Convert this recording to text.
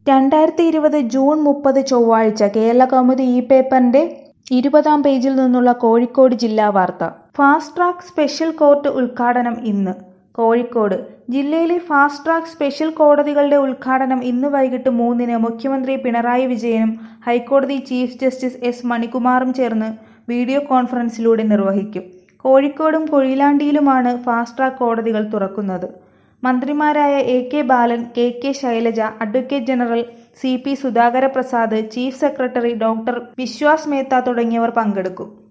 രണ്ടായിരത്തി ഇരുപത് ജൂൺ മുപ്പത് ചൊവ്വാഴ്ച കേരളകൗമുദി ഈ പേപ്പറിന്റെ ഇരുപതാം പേജിൽ നിന്നുള്ള കോഴിക്കോട് ജില്ലാ വാർത്ത ഫാസ്റ്റ് ട്രാക്ക് സ്പെഷ്യൽ കോർട്ട് ഉദ്ഘാടനം ഇന്ന് കോഴിക്കോട് ജില്ലയിലെ ഫാസ്റ്റ് ട്രാക്ക് സ്പെഷ്യൽ കോടതികളുടെ ഉദ്ഘാടനം ഇന്ന് വൈകിട്ട് മൂന്നിന് മുഖ്യമന്ത്രി പിണറായി വിജയനും ഹൈക്കോടതി ചീഫ് ജസ്റ്റിസ് എസ് മണികുമാറും ചേർന്ന് വീഡിയോ കോൺഫറൻസിലൂടെ നിർവഹിക്കും കോഴിക്കോടും കൊയിലാണ്ടിയിലുമാണ് ഫാസ്റ്റ് ട്രാക്ക് കോടതികൾ തുറക്കുന്നത് മന്ത്രിമാരായ A K Balan K K Shailaja advocate general C P Sudhakara Prasad chief secretary doctor Vishwas Mehta തുടങ്ങിയവർ പങ്കെടുക്കും